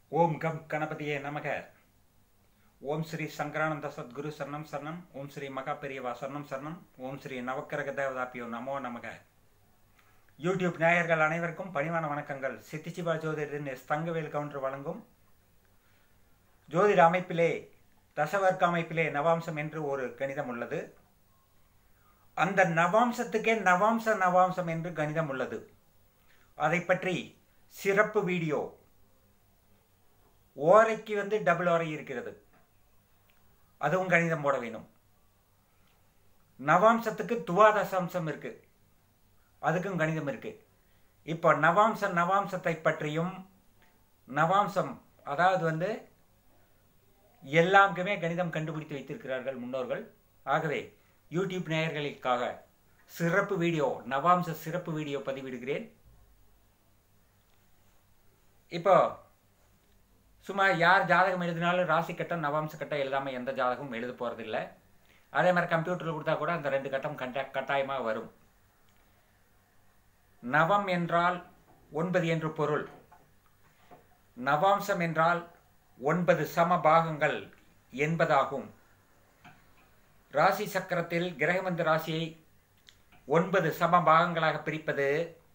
ஓம் come கணபதியே நமக ஓம் ஸ்ரீ சங்கரானந்த சத்குரு சரணம் சரணம் ஓம் ஸ்ரீ மகா பெரியவா சரணம் சரணம் ஓம் ஸ்ரீ நவக்கிரக தேவதாப்பியோ நமோ நமக யூடியூப் நேயர்கள் அனைவருக்கும் பணிவான வணக்கங்கள் சித்திசிவா ஜோதிடரின் எஸ் தங்கவேல் கவுண்டர் வழங்கும் ஜோதிட அமைப்பிலே தசவர்க்க அமைப்பிலே நவாம்சம் என்று ஒரு கணிதம் உள்ளது அந்த நவாம்சத்துக்கே நவாம்ச நவாம்சம் என்று கணிதம் உள்ளது அதை பற்றி சிறப்பு வீடியோ ஓரைக்கு வந்து டபுள் ஓரை இருக்கிறது அதுவும் கணிதம் போட வேணும் நவாம்சத்துக்கு துவாதசாம்சம் இருக்கு அதுக்கும் கணிதம் இருக்கு இப்போ நவாம்ச நவாம்சத்தை பற்றியும் நவாம்சம் அதாவது வந்து எல்லாருக்குமே கணிதம் கண்டுபிடித்து வைத்திருக்கிறார்கள் முன்னோர்கள் ஆகவே யூடியூப் நேயர்களுக்காக சிறப்பு வீடியோ நவாம்ச சிறப்பு வீடியோ பதிவிடுகிறேன் இப்போ சும்மா யார் ஜாதகம் எழுதினாலும் ராசி கட்டம் நவாம்ச கட்டம் எழுதாமல் எந்த ஜாதகமும் எழுத போகிறதில்ல அதே மாதிரி கம்ப்யூட்டரில் கொடுத்தா கூட அந்த ரெண்டு கட்டம் கண்ட கட்டாயமாக வரும் நவம் என்றால் ஒன்பது என்று பொருள் நவாம்சம் என்றால் ஒன்பது சம பாகங்கள் என்பதாகும் ராசி சக்கரத்தில் கிரகமந்த ராசியை ஒன்பது சம பாகங்களாக பிரிப்பது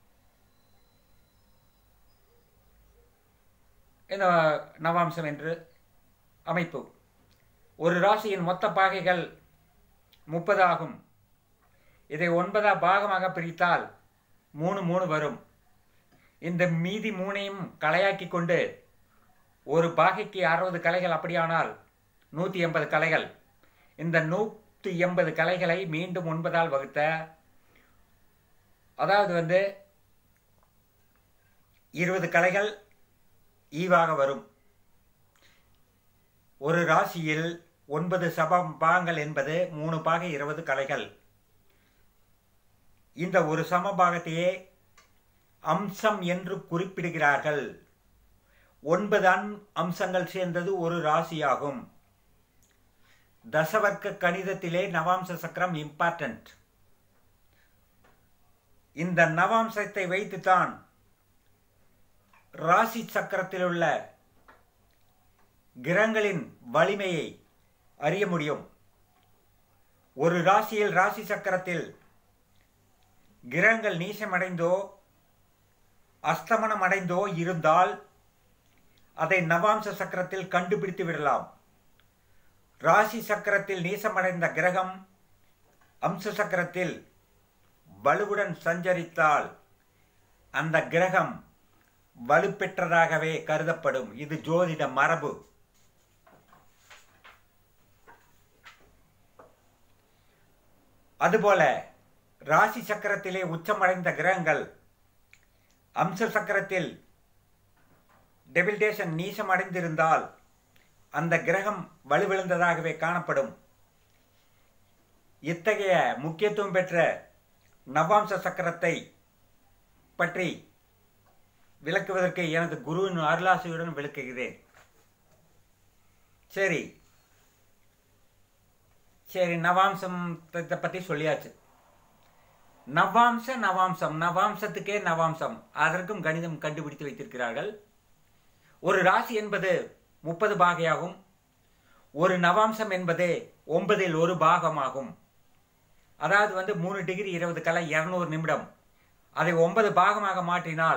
இந்த நவாம்சம் என்று அமைப்பு ஒரு ராசியின் மொத்த பாகைகள் முப்பது ஆகும் இதை ஒன்பதா பாகமாக பிரித்தால் மூணு மூணு வரும் இந்த மீதி மூணையும் கலையாக்கி கொண்டு ஒரு பாகைக்கு அறுபது கலைகள் அப்படியானால் நூற்றி எண்பது கலைகள் இந்த நூற்றி எண்பது கலைகளை மீண்டும் ஒன்பதால் வகுத்த அதாவது வந்து இருபது கலைகள் ஈவாக வரும் ஒரு ராசியில் ஒன்பது சபம் பாகங்கள் என்பது மூணு பாகை இருபது கலைகள் இந்த ஒரு சமபாகத்தையே அம்சம் என்று குறிப்பிடுகிறார்கள் ஒன்பது அன் அம்சங்கள் சேர்ந்தது ஒரு ராசியாகும் தசவர்க்க கணிதத்திலே நவாம்ச சக்கரம் இம்பார்ட்டன்ட் இந்த நவாம்சத்தை வைத்துத்தான் ராசி சக்கரத்தில் உள்ள கிரகங்களின் வலிமையை அறிய முடியும் ஒரு ராசியில் ராசி சக்கரத்தில் கிரகங்கள் நீசமடைந்தோ அஸ்தமனம் அடைந்தோ இருந்தால் அதை நவாம்ச சக்கரத்தில் கண்டுபிடித்து விடலாம் ராசி சக்கரத்தில் நீசமடைந்த கிரகம் அம்ச சக்கரத்தில் வலுவுடன் சஞ்சரித்தால் அந்த கிரகம் வலுப்பெற்றதாகவே கருதப்படும் இது ஜோதிட மரபு அதுபோல ராசி சக்கரத்திலே உச்சமடைந்த கிரகங்கள் அம்ச சக்கரத்தில் டெபில்டேஷன் நீசம் அடைந்திருந்தால் அந்த கிரகம் வலுவிழந்ததாகவே காணப்படும் இத்தகைய முக்கியத்துவம் பெற்ற நவாம்ச சக்கரத்தை பற்றி விளக்குவதற்கு எனது குருவின் அருளாசியுடன் விளக்குகிறேன் சரி சரி நவாம்சத்தை பற்றி சொல்லியாச்சு நவாம்ச நவாம்சம் நவாம்சத்துக்கே நவாம்சம் அதற்கும் கணிதம் கண்டுபிடித்து வைத்திருக்கிறார்கள் ஒரு ராசி என்பது முப்பது பாகையாகும் ஒரு நவாம்சம் என்பது ஒன்பதில் ஒரு பாகமாகும் அதாவது வந்து மூணு டிகிரி இருபது கலை இருநூறு நிமிடம் அதை ஒன்பது பாகமாக மாற்றினால்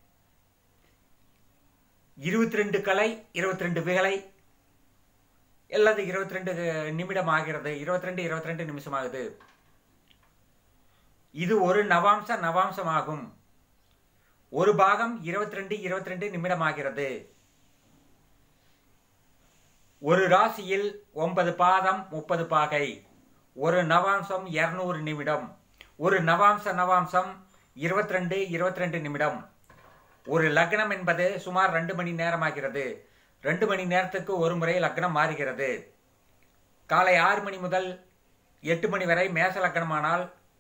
இருபத்தி ரெண்டு கலை இருபத்தி ரெண்டு விகலை அல்லது இருபத்தி ரெண்டு நிமிடம் ஆகிறது இருபத்தி ரெண்டு இருபத்தி ரெண்டு நிமிஷம் ஆகுது இது ஒரு நவாம்ச நவாம்சம் ஆகும் ஒரு பாகம் இருபத்தி ரெண்டு இருபத்தி ரெண்டு நிமிடம் ஆகிறது ஒரு ராசியில் ஒன்பது பாதம் முப்பது பாகை ஒரு நவாம்சம் இருநூறு நிமிடம் ஒரு நவாம்ச நவாம்சம் இருபத்தி ரெண்டு இருபத்தி ரெண்டு நிமிடம் ஒரு லக்னம் என்பது சுமார் ரெண்டு மணி நேரம் ஆகிறது ரெண்டு மணி நேரத்துக்கு ஒரு முறை லக்னம் மாறுகிறது காலை ஆறு மணி முதல் எட்டு மணி வரை மேச லக்னமானால்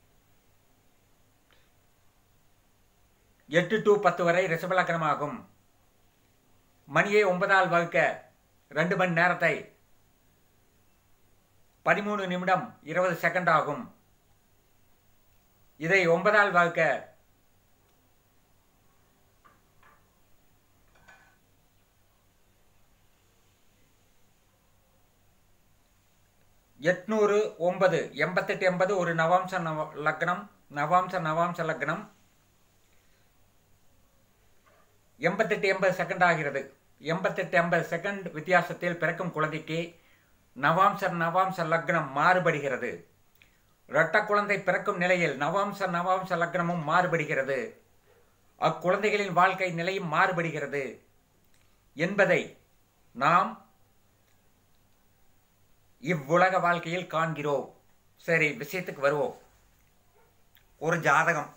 எட்டு டு பத்து வரை ரிஷப லக்னமாகும் மணியை ஒன்பதால் வகுக்க ரெண்டு மணி நேரத்தை பதிமூணு நிமிடம் இருபது செகண்ட் ஆகும் இதை ஒன்பதால் வகுக்க எட்நூறு ஒன்பது எண்பத்தெட்டு எண்பது ஒரு நவாம்ச நவ லக்னம் நவாம்ச நவாம்ச லக்னம் எண்பத்தெட்டு எண்பது செகண்ட் ஆகிறது எண்பத்தெட்டு எண்பது செகண்ட் வித்தியாசத்தில் பிறக்கும் குழந்தைக்கு நவாம்ச நவாம்ச லக்னம் மாறுபடுகிறது இரட்ட குழந்தை பிறக்கும் நிலையில் நவாம்ச நவாம்ச லக்னமும் மாறுபடுகிறது அக்குழந்தைகளின் வாழ்க்கை நிலையும் மாறுபடுகிறது என்பதை நாம் இவ்வுலக வாழ்க்கையில் காண்கிறோம் சரி விஷயத்துக்கு வருவோம் ஒரு ஜாதகம்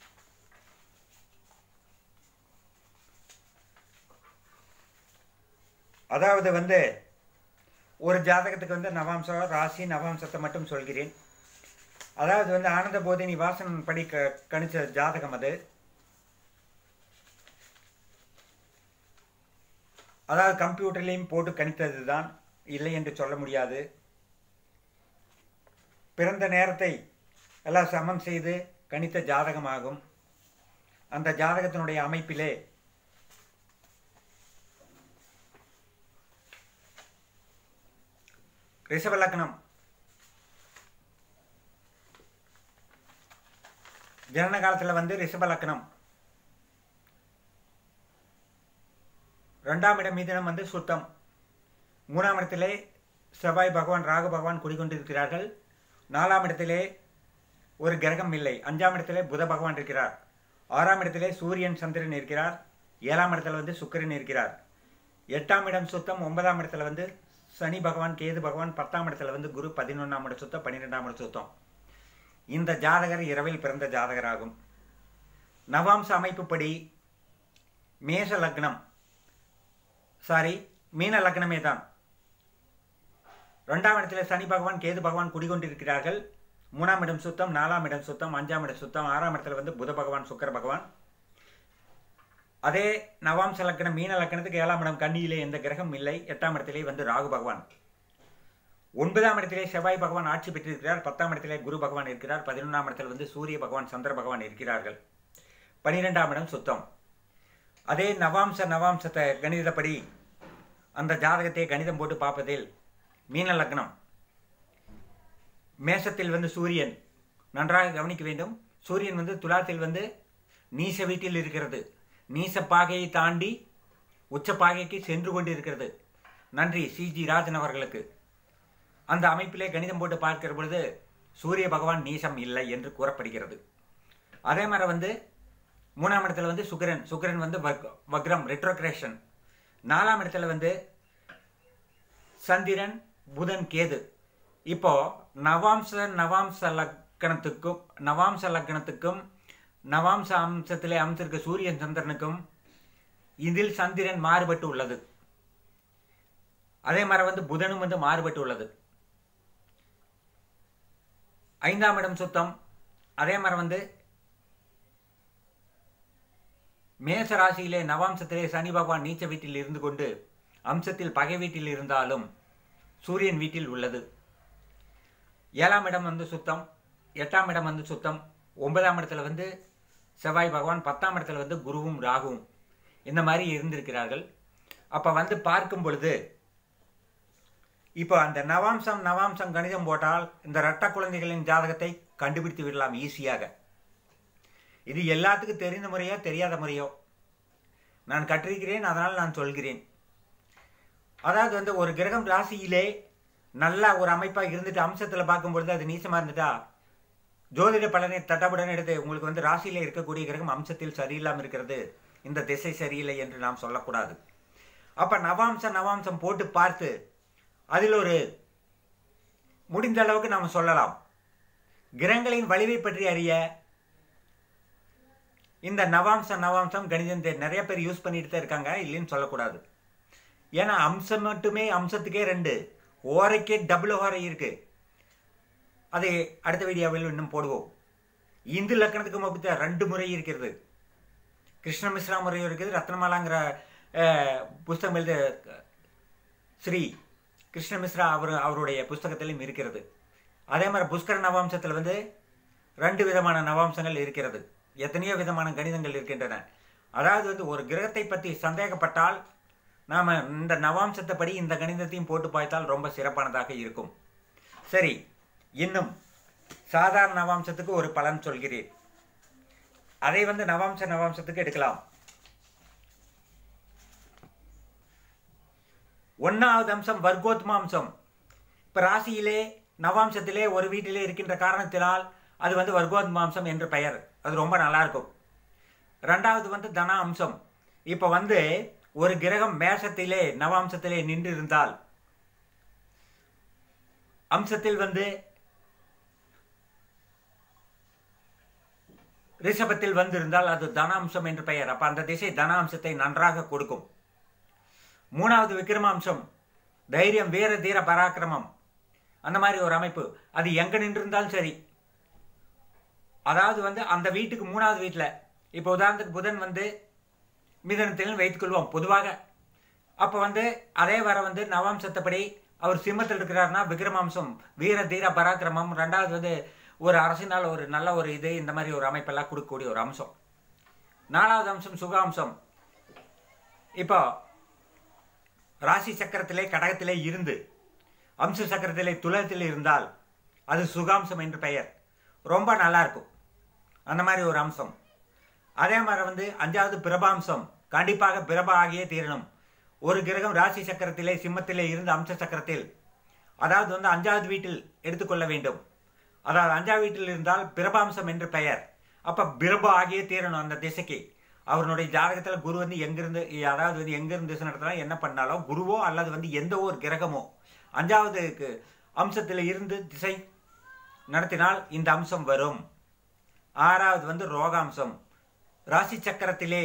அதாவது வந்து ஒரு ஜாதகத்துக்கு வந்து நவாம்சம் ராசி நவாம்சத்தை மட்டும் சொல்கிறேன் அதாவது வந்து ஆனந்த போதினி வாசன் படி க கணிச்ச ஜாதகம் அது அதாவது கம்ப்யூட்டர்லேயும் போட்டு கணித்தது தான் இல்லை என்று சொல்ல முடியாது பிறந்த நேரத்தை எல்லாம் சமம் செய்து கணித்த ஜாதகமாகும் அந்த ஜாதகத்தினுடைய அமைப்பிலே ரிஷப லக்னம் ஜனன காலத்தில் வந்து ரிஷப லக்னம் ரெண்டாம் இடம் மீதினம் வந்து சுத்தம் மூணாம் இடத்திலே செவ்வாய் பகவான் ராகு பகவான் குடிகொண்டிருக்கிறார்கள் நாலாம் இடத்திலே ஒரு கிரகம் இல்லை அஞ்சாம் இடத்திலே புத பகவான் இருக்கிறார் ஆறாம் இடத்திலே சூரியன் சந்திரன் இருக்கிறார் ஏழாம் இடத்துல வந்து சுக்கிரன் இருக்கிறார் எட்டாம் இடம் சுத்தம் ஒன்பதாம் இடத்துல வந்து சனி பகவான் கேது பகவான் பத்தாம் இடத்துல வந்து குரு பதினொன்றாம் இடம் சுத்தம் பன்னிரெண்டாம் இடம் சுத்தம் இந்த ஜாதகர் இரவில் பிறந்த ஜாதகராகும் நவாம்ச அமைப்புப்படி மேஷ லக்னம் சாரி மீன லக்னமே தான் ரெண்டாம் இடத்துல சனி பகவான் கேது பகவான் குடிகொண்டிருக்கிறார்கள் மூணாம் இடம் சுத்தம் நாலாம் இடம் சுத்தம் அஞ்சாம் இடம் சுத்தம் ஆறாம் இடத்துல வந்து புத பகவான் சுக்கர பகவான் அதே நவாம்ச லக்கணம் மீன லக்கணத்துக்கு ஏழாம் இடம் கண்ணியிலே எந்த கிரகம் இல்லை எட்டாம் இடத்திலே வந்து ராகு பகவான் ஒன்பதாம் இடத்திலே செவ்வாய் பகவான் ஆட்சி பெற்றிருக்கிறார் பத்தாம் இடத்திலே குரு பகவான் இருக்கிறார் பதினொன்றாம் இடத்தில் வந்து சூரிய பகவான் சந்திர பகவான் இருக்கிறார்கள் பனிரெண்டாம் இடம் சுத்தம் அதே நவாம்ச நவாம்சத்தை கணிதப்படி அந்த ஜாதகத்தை கணிதம் போட்டு பார்ப்பதில் மீன லக்னம் மேசத்தில் வந்து சூரியன் நன்றாக கவனிக்க வேண்டும் சூரியன் வந்து துலாத்தில் வந்து நீச வீட்டில் இருக்கிறது நீச பாகையை தாண்டி உச்ச பாகைக்கு சென்று கொண்டிருக்கிறது நன்றி சிஜி ராஜன் அவர்களுக்கு அந்த அமைப்பிலே கணிதம் போட்டு பார்க்கிற பொழுது சூரிய பகவான் நீசம் இல்லை என்று கூறப்படுகிறது அதே மாதிரி வந்து மூணாம் இடத்துல வந்து சுக்கிரன் சுக்கிரன் வந்து வக்- வக்ரம் ரெட்ரோக்ரேஷன் நாலாம் இடத்துல வந்து சந்திரன் புதன் கேது இப்போ நவாம்ச நவாம்ச லக்கணத்துக்கும் நவாம்ச லக்கணத்துக்கும் நவாம்ச அம்சத்திலே அமைச்சிருக்க சூரியன் சந்திரனுக்கும் இதில் சந்திரன் மாறுபட்டு உள்ளது அதே மாதிரி வந்து புதனும் வந்து மாறுபட்டு உள்ளது ஐந்தாம் இடம் சுத்தம் அதே மாதிரி வந்து மேச ராசியிலே நவாம்சத்திலே சனி பகவான் நீச்ச வீட்டில் இருந்து கொண்டு அம்சத்தில் பகை வீட்டில் இருந்தாலும் சூரியன் வீட்டில் உள்ளது ஏழாம் இடம் வந்து சுத்தம் எட்டாம் இடம் வந்து சுத்தம் ஒன்பதாம் இடத்துல வந்து செவ்வாய் பகவான் பத்தாம் இடத்துல வந்து குருவும் ராகுவும் இந்த மாதிரி இருந்திருக்கிறார்கள் அப்போ வந்து பார்க்கும் பொழுது இப்போ அந்த நவாம்சம் நவாம்சம் கணிதம் போட்டால் இந்த இரட்ட குழந்தைகளின் ஜாதகத்தை கண்டுபிடித்து விடலாம் ஈஸியாக இது எல்லாத்துக்கும் தெரிந்த முறையோ தெரியாத முறையோ நான் கற்றிருக்கிறேன் அதனால் நான் சொல்கிறேன் அதாவது வந்து ஒரு கிரகம் ராசியிலே நல்ல ஒரு அமைப்பாக இருந்துட்டு அம்சத்தில் பார்க்கும்பொழுது அது நீச்சமாக இருந்துட்டா ஜோதிட பலனை தட்டப்புடன் எடுத்து உங்களுக்கு வந்து ராசியிலே இருக்கக்கூடிய கிரகம் அம்சத்தில் சரியில்லாமல் இருக்கிறது இந்த திசை சரியில்லை என்று நாம் சொல்லக்கூடாது அப்போ நவாம்சம் நவாம்சம் போட்டு பார்த்து அதில் ஒரு முடிந்த அளவுக்கு நாம் சொல்லலாம் கிரகங்களின் வலிவை பற்றி அறிய இந்த நவாம்சம் நவாம்சம் கணிதம் தெ- நிறைய பேர் யூஸ் பண்ணிட்டு தான் இருக்காங்க இல்லைன்னு சொல்லக்கூடாது ஏன்னா அம்சம் மட்டுமே அம்சத்துக்கே ரெண்டு ஓரைக்கே டபுள் ஓரை இருக்கு அதை அடுத்த வீடியோவில் இன்னும் போடுவோம் இந்து லக்கணத்துக்கும் அப்படித்தான் ரெண்டு முறை இருக்கிறது கிருஷ்ண மிஸ்ரா முறையும் இருக்குது ரத்னமாலாங்கிற அஹ், புஸ்தகம் எழுத ஸ்ரீ கிருஷ்ண மிஸ்ரா அவர் அவருடைய புஸ்தகத்திலும் இருக்கிறது அதே மாதிரி புஷ்கர நவாம்சத்தில் வந்து ரெண்டு விதமான நவாம்சங்கள் இருக்கிறது எத்தனையோ விதமான கணிதங்கள் இருக்கின்றன அதாவது வந்து ஒரு கிரகத்தை பற்றி சந்தேகப்பட்டால் நாம் இந்த நவாம்சத்தை படி இந்த கணிதத்தையும் போட்டு பார்த்தால் ரொம்ப சிறப்பானதாக இருக்கும் சரி இன்னும் சாதாரண நவாம்சத்துக்கு ஒரு பலன் சொல்கிறேன் அதை வந்து நவாம்ச நவாம்சத்துக்கு எடுக்கலாம் ஒன்னாவது அம்சம் வர்க்கோத்ம அம்சம் இப்போ ராசியிலே நவாம்சத்திலே ஒரு வீட்டிலே இருக்கின்ற காரணத்தினால் அது வந்து வர்க்கோத்ம அம்சம் என்று பெயர் அது ரொம்ப நல்லா இருக்கும் ரெண்டாவது வந்து தன அம்சம் இப்போ வந்து ஒரு கிரகம் மேஷத்திலே நவாம்சத்திலே நின்று இருந்தால் அம்சத்தில் வந்து ரிஷபத்தில் வந்திருந்தால் அது தன அம்சம் என்று பெயர் அப்ப அந்த திசை தன அம்சத்தை நன்றாக கொடுக்கும் மூணாவது விக்ரம அம்சம் தைரியம் வீர தீர பராக்கிரமம் அந்த மாதிரி ஒரு அமைப்பு அது எங்க நின்றிருந்தாலும் சரி அதாவது வந்து அந்த வீட்டுக்கு மூணாவது வீட்டில் இப்போ உதாரணத்துக்கு புதன் வந்து மிதனத்தில் வைத்துக்கொள்வோம் பொதுவாக அப்போ வந்து அதே வர வந்து நவாம்சத்தப்படி அவர் சிம்மத்தில் இருக்கிறாருன்னா விக்ரமாம்சம் வீர தீர பராக்கிரமம் ரெண்டாவது வந்து ஒரு அரசினால் ஒரு நல்ல ஒரு இது இந்த மாதிரி ஒரு அமைப்பெல்லாம் கொடுக்கக்கூடிய ஒரு அம்சம் நாலாவது அம்சம் சுகாம்சம் இப்போ ராசி சக்கரத்திலே கடகத்திலே இருந்து அம்ச சக்கரத்திலே துலகத்தில் இருந்தால் அது சுகாம்சம் என்று பெயர் ரொம்ப நல்லா இருக்கும் அந்த மாதிரி ஒரு அம்சம் அதே மாதிரி வந்து அஞ்சாவது பிரபாம்சம் கண்டிப்பாக பிரபா ஆகியே தீரணும் ஒரு கிரகம் ராசி சக்கரத்திலே சிம்மத்திலே இருந்து அம்ச சக்கரத்தில் அதாவது வந்து அஞ்சாவது வீட்டில் எடுத்துக்கொள்ள வேண்டும் அதாவது அஞ்சாவது வீட்டில் இருந்தால் பிரபாம்சம் என்று பெயர் அப்ப பிரபா ஆகியே தீரணும் அந்த திசைக்கு அவருடைய ஜாதகத்தில் குரு வந்து எங்கிருந்து அதாவது வந்து எங்கிருந்து திசை நடத்தினா என்ன பண்ணாலும் குருவோ அல்லது வந்து எந்த ஒரு கிரகமோ அஞ்சாவது அம்சத்தில் இருந்து திசை நடத்தினால் இந்த அம்சம் வரும் ஆறாவது வந்து ரோகாம்சம் ராசி சக்கரத்திலே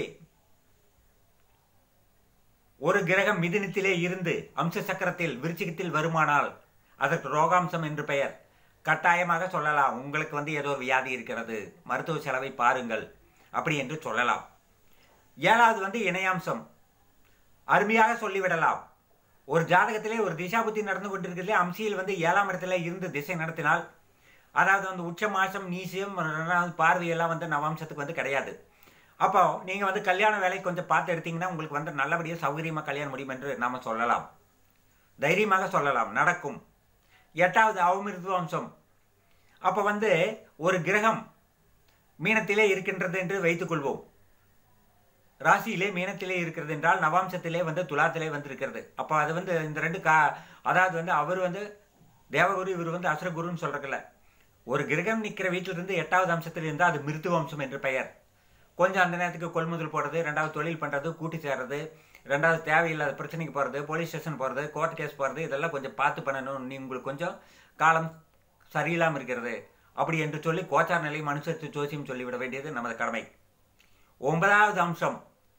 ஒரு கிரகம் மிதுனத்திலே இருந்து அம்ச சக்கரத்தில் விருச்சிகத்தில் வருமானால் அதற்கு ரோகாம்சம் என்று பெயர் கட்டாயமாக சொல்லலாம் உங்களுக்கு வந்து ஏதோ ஒரு வியாதி இருக்கிறது மருத்துவ செலவை பாருங்கள் அப்படி என்று சொல்லலாம் ஏழாவது வந்து இணையாம்சம் அருமையாக சொல்லிவிடலாம் ஒரு ஜாதகத்திலே ஒரு திசாபுத்தி நடந்து கொண்டிருக்கிறதே அம்சியில் வந்து ஏழாம் இடத்துல இருந்து திசை நடத்தினால் அதாவது வந்து உச்ச மாசம் நீசியம் ரெண்டாவது பார்வையெல்லாம் வந்து நவாம்சத்துக்கு வந்து கிடையாது அப்போ நீங்கள் வந்து கல்யாண வேலை கொஞ்சம் பார்த்து எடுத்தீங்கன்னா உங்களுக்கு வந்து நல்லபடியாக சௌகரியமாக கல்யாணம் முடியும் என்று நாம் சொல்லலாம் தைரியமாக சொல்லலாம் நடக்கும் எட்டாவது அவமிருது அம்சம் அப்போ வந்து ஒரு கிரகம் மீனத்திலே இருக்கின்றது என்று வைத்துக்கொள்வோம் ராசியிலே மீனத்திலே இருக்கிறது என்றால் நவாம்சத்திலே வந்து துலாத்திலே வந்திருக்கிறது அப்போ அது வந்து இந்த ரெண்டு கா அதாவது வந்து அவர் வந்து தேவகுரு இவர் வந்து அசுரகுருன்னு சொல்றதில்ல ஒரு கிரகம் நிற்கிற வீட்டிலிருந்து எட்டாவது அம்சத்தில் இருந்தால் அது மிருத்துவ அம்சம் என்று பெயர் கொஞ்சம் அந்த நேரத்துக்கு கொள்முதல் போடுறது ரெண்டாவது தொழில் பண்ணுறது கூட்டி சேர்றது ரெண்டாவது தேவையில்லாத பிரச்சனைக்கு போகிறது போலீஸ் ஸ்டேஷன் போகிறது கோர்ட் கேஸ் போகிறது இதெல்லாம் கொஞ்சம் பார்த்து பண்ணணும் நீ உங்களுக்கு கொஞ்சம் காலம் சரியில்லாமல் இருக்கிறது அப்படி என்று சொல்லி கோச்சார் நிலையும் அனுசரித்து ஜோசியம் சொல்லிவிட வேண்டியது நமது கடமை ஒன்பதாவது அம்சம்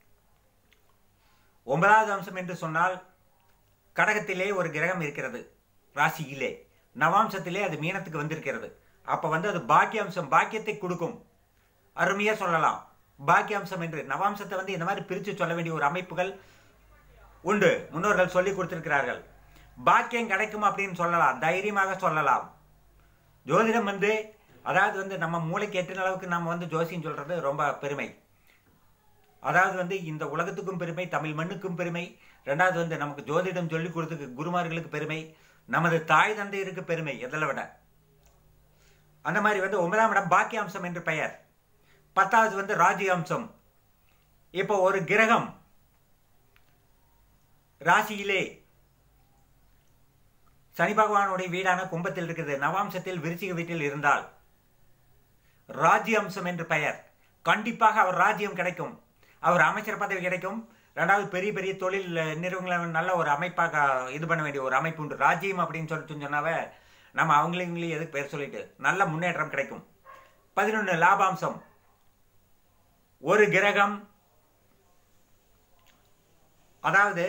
ஒன்பதாவது அம்சம் என்று சொன்னால் கடகத்திலே ஒரு கிரகம் இருக்கிறது ராசியிலே நவாம்சத்திலே அது மீனத்துக்கு வந்திருக்கிறது அப்போ வந்து அது பாக்கியாம்சம் பாக்கியத்தை கொடுக்கும் அருமையாக சொல்லலாம் பாக்கியாம்சம் என்று நவாம்சத்தை வந்து இந்த மாதிரி பிரித்து சொல்ல வேண்டிய ஒரு அமைப்புகள் உண்டு முன்னோர்கள் சொல்லி கொடுத்திருக்கிறார்கள் பாக்கியம் கிடைக்கும் அப்படின்னு சொல்லலாம் தைரியமாக சொல்லலாம் ஜோதிடம் வந்து அதாவது வந்து நம்ம மூளைக்கு எட்டின அளவுக்கு நம்ம வந்து ஜோசியம் சொல்றது ரொம்ப பெருமை அதாவது வந்து இந்த உலகத்துக்கும் பெருமை தமிழ் மண்ணுக்கும் பெருமை ரெண்டாவது வந்து நமக்கு ஜோதிடம் சொல்லிக் கொடுத்துக்கு குருமார்களுக்கு பெருமை நமது தாய் தந்தையருக்கு பெருமை எதில் விட அந்த மாதிரி வந்து ஒன்பதாம் இடம் பாக்கியாம்சம் என்று பெயர் பத்தாவது வந்து ராஜ்யாம்சம் இப்போ ஒரு கிரகம் ராசியிலே சனி பகவானுடைய வீடான கும்பத்தில் இருக்கிறது நவாம்சத்தில் விருச்சிக வீட்டில் இருந்தால் ராஜ்யாம்சம் என்று பெயர் கண்டிப்பாக அவர் ராஜ்யம் கிடைக்கும் அவர் அமைச்சர் பதவி கிடைக்கும் ரெண்டாவது பெரிய பெரிய தொழில் நிறுவனங்களை நல்ல ஒரு அமைப்பாக இது பண்ண வேண்டிய ஒரு அமைப்பு உண்டு ராஜ்யம் அப்படின்னு சொல்லிட்டு சொன்னாவே நம்ம அவங்களையும் எதுக்கு பேர் சொல்லிட்டு நல்ல முன்னேற்றம் கிடைக்கும் பதினொன்று லாபாம்சம் ஒரு கிரகம் அதாவது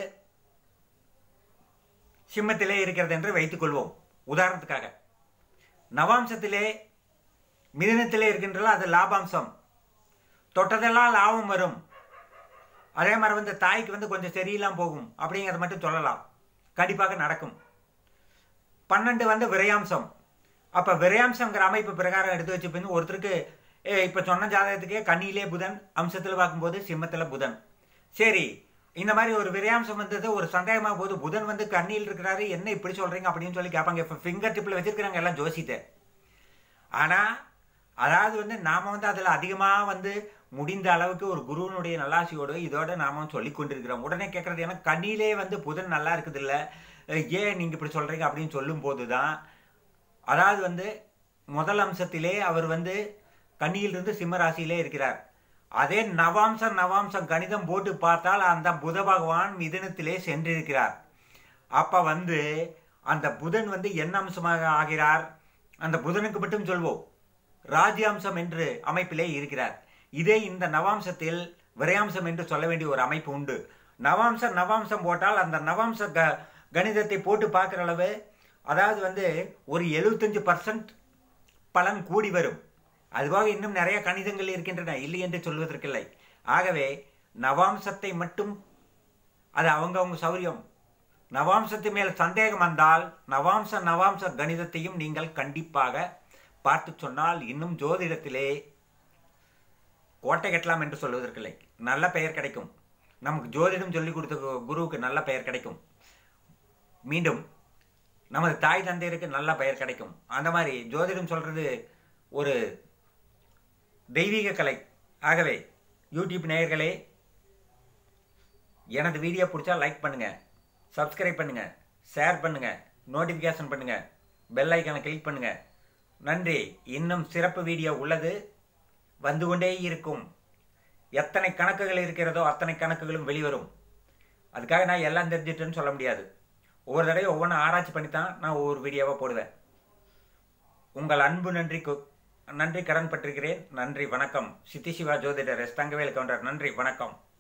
சிம்மத்திலே இருக்கிறது என்று வைத்துக் கொள்வோம் உதாரணத்துக்காக நவாம்சத்திலே மிதனத்திலே இருக்கின்றன அது லாபாம்சம் தொட்டதெல்லாம் லாபம் வரும் அதே மாதிரி வந்து தாய்க்கு வந்து கொஞ்சம் சரியில்லாம போகும் அப்படிங்கிறத மட்டும் சொல்லலாம் கண்டிப்பாக நடக்கும் பன்னெண்டு வந்து விரையாம்சம் அப்போ விரையாம்சங்கிற அமைப்பு பிரகாரம் எடுத்து வச்சு பின் ஒருத்தருக்கு இப்போ சொன்ன ஜாதகத்துக்கே கண்ணியிலே புதன் அம்சத்தில் பார்க்கும்போது சிம்மத்தில் புதன் சரி இந்த மாதிரி ஒரு விரையாம்சம் வந்தது ஒரு சந்தேகமாக போது புதன் வந்து கண்ணியில் இருக்கிறாரு என்ன இப்படி சொல்றீங்க அப்படின்னு சொல்லி கேட்பாங்க இப்போ ஃபிங்கர் டிப்பில் வச்சிருக்கிறாங்க எல்லாம் ஜோசித்தை ஆனால் அதாவது வந்து நாம் வந்து அதில் அதிகமாக வந்து முடிந்த அளவுக்கு ஒரு குருவனுடைய நல்லாசியோடு இதோட நாம சொல்லி கொண்டிருக்கிறோம் உடனே கேட்குறது ஏன்னா கண்ணிலே வந்து புதன் நல்லா இருக்குது இல்லை ஏன் நீங்கள் இப்படி சொல்கிறீங்க அப்படின்னு சொல்லும்போது தான் அதாவது வந்து முதல் அம்சத்திலே அவர் வந்து கண்ணியிலிருந்து சிம்ம ராசியிலே இருக்கிறார் அதே நவாம்சம் நவாம்சம் கணிதம் போட்டு பார்த்தால் அந்த புத பகவான் மிதனத்திலே சென்றிருக்கிறார் அப்போ வந்து அந்த புதன் வந்து என்ன அம்சமாக ஆகிறார் அந்த புதனுக்கு மட்டும் சொல்வோம் ராஜ்யாம்சம் என்று அமைப்பிலே இருக்கிறார் இதே இந்த நவாம்சத்தில் விரையாம்சம் என்று சொல்ல வேண்டிய ஒரு அமைப்பு உண்டு நவாம்சம் நவாம்சம் போட்டால் அந்த நவாம்ச க கணிதத்தை போட்டு பார்க்குற அளவு அதாவது வந்து ஒரு எழுபத்தஞ்சு பர்சன்ட் பலன் கூடி வரும் அதுவாக இன்னும் நிறைய கணிதங்கள் இருக்கின்றன இல்லை என்று சொல்வதற்கில்லை ஆகவே நவாம்சத்தை மட்டும் அது அவங்கவுங்க சௌரியம் நவாம்சத்து மேல் சந்தேகம் வந்தால் நவாம்ச நவாம்ச கணிதத்தையும் நீங்கள் கண்டிப்பாக பார்த்து சொன்னால் இன்னும் ஜோதிடத்திலே கோட்டை கட்டலாம் என்று சொல்வதற்கில்லை நல்ல பெயர் கிடைக்கும் நமக்கு ஜோதிடம் சொல்லிக் கொடுத்த குருவுக்கு நல்ல பெயர் கிடைக்கும் மீண்டும் நமது தாய் தந்தையருக்கு நல்ல பெயர் கிடைக்கும் அந்த மாதிரி ஜோதிடம் சொல்றது ஒரு தெய்வீக கலை ஆகவே யூடியூப் நேயர்களே எனது வீடியோ பிடிச்சா லைக் பண்ணுங்க சப்ஸ்கிரைப் பண்ணுங்க ஷேர் பண்ணுங்க நோட்டிஃபிகேஷன் பண்ணுங்க பெல் ஐக்கானை கிளிக் பண்ணுங்க நன்றி இன்னும் சிறப்பு வீடியோ உள்ளது வந்து கொண்டே இருக்கும் எத்தனை கணக்குகள் இருக்கிறதோ அத்தனை கணக்குகளும் வெளிவரும் அதுக்காக நான் எல்லாம் தெரிஞ்சிட்டேன்னு சொல்ல முடியாது ஒவ்வொரு தடவையும் ஒவ்வொன்றும் ஆராய்ச்சி பண்ணி தான் நான் ஒவ்வொரு வீடியோவாக போடுவேன் உங்கள் அன்பு நன்றி நன்றி கடன் பட்டிருக்கிறேன் நன்றி வணக்கம் சித்தி சிவா ஜோதிடர் எஸ் தங்கவேல் கவுண்டர் நன்றி வணக்கம்